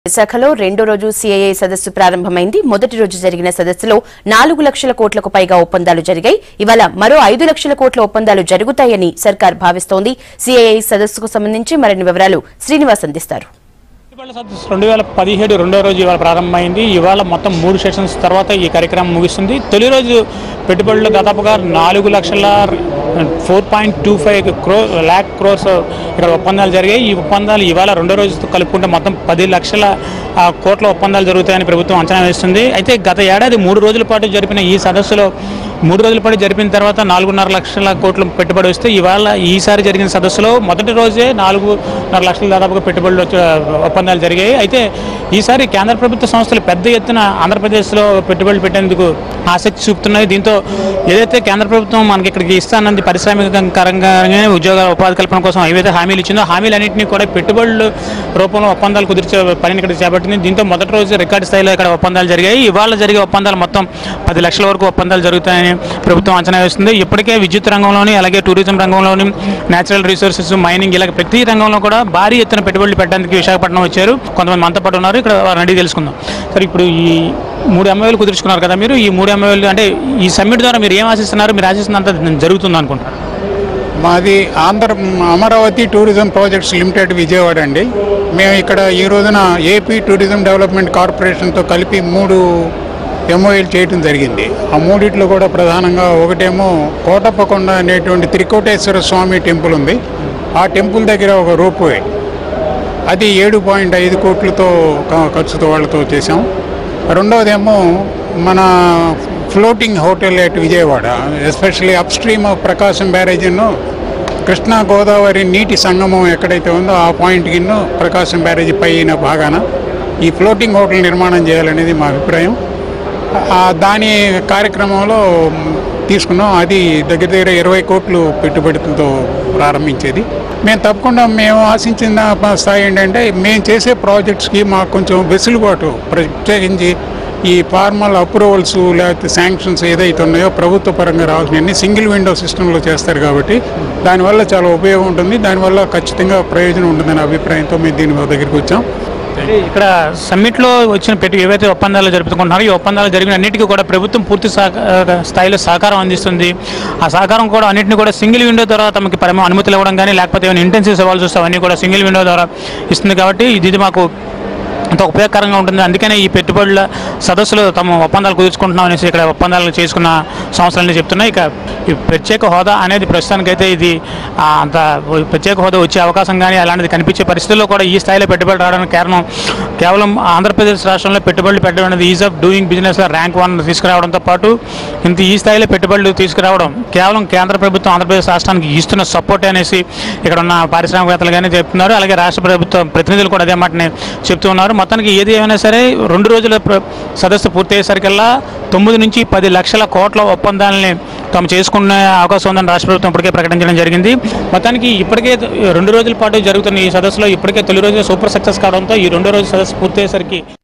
విశాఖలో రెండో రోజు సిఐఐ సదస్సు ప్రారంభమైంది మొదటి రోజు జరిగిన సదస్సులో నాలుగు లక్షల కోట్లకు పైగా ఒప్పందాలు జరిగాయి ఇవాళ మరో ఐదు లక్షల కోట్ల ఒప్పందాలు జరుగుతాయని సర్కార్ భావిస్తోంది సిఐఐ సదస్సుకు సంబంధించి మరిన్ని వివరాలు శ్రీనివాస్ అందిస్తారు పెట్టుబడుల సదస్సు రెండు వేల పదిహేడు రెండో రోజు ఇవాళ ప్రారంభమైంది ఇవాళ మొత్తం మూడు సెషన్స్ తర్వాత ఈ కార్యక్రమం ముగుస్తుంది తొలి రోజు పెట్టుబడులు దాదాపుగా నాలుగు లక్షల four point two five crore lakh crores ఇక్కడ ఒప్పందాలు జరిగాయి ఈ ఒప్పందాలు ఇవాళ రెండో రోజు కలుపుకుంటే మొత్తం పది లక్షల ఆ, కోట్ల ఒప్పందాలు జరుగుతాయని ప్రభుత్వం అంచనా వేస్తుంది అయితే గత ఏడాది మూడు రోజుల పాటు జరిపిన ఈ సదస్సులో మూడు రోజుల పాటు జరిపిన తర్వాత నాలుగున్నర లక్షల కోట్ల పెట్టుబడి వస్తే ఇవాళ ఈసారి జరిగిన సదస్సులో మొదటి రోజే నాలుగున్నర లక్షల దాదాపుగా పెట్టుబడులు వచ్చే ఒప్పందాలు జరిగాయి అయితే ఈసారి కేంద్ర ప్రభుత్వ సంస్థలు పెద్ద ఎత్తున ఆంధ్రప్రదేశ్లో పెట్టుబడులు పెట్టేందుకు ఆసక్తి చూపుతున్నాయి దీంతో ఏదైతే కేంద్ర ప్రభుత్వం మనకి ఇక్కడికి ఇస్తానన్నది పారిశ్రామికంగానే ఉద్యోగాల ఉపాధి కల్పన కోసం ఏవైతే హామీలు ఇచ్చిందో హామీలన్నింటినీ కూడా పెట్టుబడుల రూపంలో ఒప్పందాలు కుదిర్చే పనిని ఇక్కడ చేపట్టింది దీంతో మొదటి రోజు రికార్డు స్థాయిలో ఇక్కడ ఒప్పందాలు జరిగాయి ఇవాళ జరిగే ఒప్పందాలు మొత్తం పది లక్షల వరకు ఒప్పందాలు జరుగుతాయని ప్రభుత్వం అంచనా వేస్తుంది ఇప్పటికే విద్యుత్ రంగంలోని అలాగే టూరిజం రంగంలోని నేచురల్ రిసోర్సెస్ మైనింగ్ ఇలాగ ప్రతి రంగంలో కూడా భారీ ఎత్తున పెట్టుబడులు పెట్టడానికి విశాఖపట్నం వచ్చారు కొంతమంది మనతో పాటు ఉన్నారు ఇక్కడ వారిని అడిగి తెలుసుకుందాం సార్ ఇప్పుడు ఈ మూడు ఎంఐలు కుదుర్చుకున్నారు కదా మీరు ఈ మూడు ఎంఐలు అంటే ఈ సమ్మిట్ ద్వారా మీరు ఏం ఆశిస్తున్నారు మీరు ఆశిస్తున్నంత జరుగుతుంది అనుకుంటారు మాది Andhra Amaravati tourism projects limited Vijayawada అండి మేము ఇక్కడ ఈ రోజున ఏపీ టూరిజం డెవలప్మెంట్ కార్పొరేషన్తో కలిపి మూడు ఎంఓఏలు చేయడం జరిగింది ఆ మూడిట్లో కూడా ప్రధానంగా ఒకటేమో కోటప్పకొండ అనేటువంటి త్రికోటేశ్వర స్వామి టెంపుల్ ఉంది ఆ టెంపుల్ దగ్గర ఒక రోప్వే అది ఏడు పాయింట్ ఐదు కోట్లతో క- ఖర్చుతో వాళ్ళతో చేసాం రెండవదేమో మన floating hotel at Vijayawada especially upstream of Prakasam బ్యారేజ్ను కృష్ణా గోదావరి నీటి సంగమం ఎక్కడైతే ఉందో ఆ పాయింట్ కింద ప్రకాశం బ్యారేజ్ పైన భాగాన ఈ ఫ్లోటింగ్ హోటల్ నిర్మాణం చేయాలనేది మా అభిప్రాయం ఆ దాని కార్యక్రమంలో తీసుకున్నాం అది దగ్గర దగ్గర ఇరవై కోట్లు పెట్టుబడితో ప్రారంభించేది మేము తప్పకుండా మేము ఆశించిన ప- స్థాయి ఏంటంటే మేము చేసే ప్రాజెక్ట్స్కి మాకు కొంచెం వెసులుబాటు ప్రత్యేకించి ఈ ఫార్మల్ అప్రూవల్స్ లేకపోతే శాంక్షన్స్ ఏదైతే ఉన్నాయో ప్రభుత్వ పరంగా రావాల్సినవన్నీ సింగిల్ విండో సిస్టంలో చేస్తారు కాబట్టి దానివల్ల చాలా ఉపయోగం ఉంటుంది దానివల్ల ఖచ్చితంగా ప్రయోజనం ఉంటుందనే అభిప్రాయంతో మేము దీని దగ్గరికి వచ్చాం అంటే ఇక్కడ సమ్మిట్లో వచ్చిన పెట్టి ఏవైతే ఒప్పందాలు జరుపుకుంటున్నారో ఈ ఒప్పందాలు జరిగిన అన్నిటికీ కూడా ప్రభుత్వం పూర్తి సహక- స్థాయిలో సహకారం అందిస్తుంది ఆ సహకారం కూడా అన్నింటినీ కూడా సింగిల్ విండో ద్వారా తమకి పరమ అనుమతులు ఇవ్వడం కానీ లేకపోతే ఏమైనా ఇంటెన్సివ్స్ ఇవ్వాల్సి వస్తే అవన్నీ కూడా సింగిల్ విండో ద్వారా ఇస్తుంది కాబట్టి ఇది ఇది మాకు ఎంతో ఉపయోగకరంగా ఉంటుంది అందుకనే ఈ పెట్టుబడుల సదస్సులు తమ ఒప్పందాలు కుదుర్చుకుంటున్నాం అనేసి ఇక్కడ ఒప్పందాలు చేసుకున్న సంవత్సరాలని చెప్తున్నాయి ఇక ఈ ప్రత్యేక హోదా అనేది ప్రస్తుతానికైతే ఇది ఆ, అంత ప్రత్యేక హోదా వచ్చే అవకాశం కానీ అలాంటిది కనిపించే పరిస్థితుల్లో కూడా ఈ స్థాయిలో పెట్టుబడులు రావడానికి కారణం కేవలం ఆంధ్రప్రదేశ్ రాష్ట్రంలో పెట్టుబడులు పెట్టడం అనేది ease of doing business rank one తీసుకురావడంతో పాటు ఇంత ఈ స్థాయిలో పెట్టుబడులు తీసుకురావడం కేవలం కేంద్ర ప్రభుత్వం ఆంధ్రప్రదేశ్ రాష్ట్రానికి ఇస్తున్న సపోర్ట్ అనేసి ఇక్కడ ఉన్న పారిశ్రామికవేత్తలు కానీ చెప్తున్నారు అలాగే రాష్ట్ర ప్రభుత్వం ప్రతినిధులు కూడా అదే మాటని చెప్తూ ఉన్నారు మొత్తానికి ఏది ఏమైనా సరే రెండు రోజుల ప్ర- సదస్సు పూర్తయ్యేసరికల్లా తొమ్మిది నుంచి పది లక్షల కోట్ల ఒప్పందాలని తాము చేసుకునే అవకాశం ఉందని రాష్ట్ర ప్రభుత్వం ఇప్పటికే ప్రకటించడం జరిగింది మొత్తానికి ఇప్పటికే రెండు రోజుల పాటు జరుగుతున్న ఈ సదస్సులో ఇప్పటికే తొలి రోజు సూపర్ సక్సెస్ కావడంతో ఈ రెండో రోజు సదస్సు పూర్తయ్యేసరికి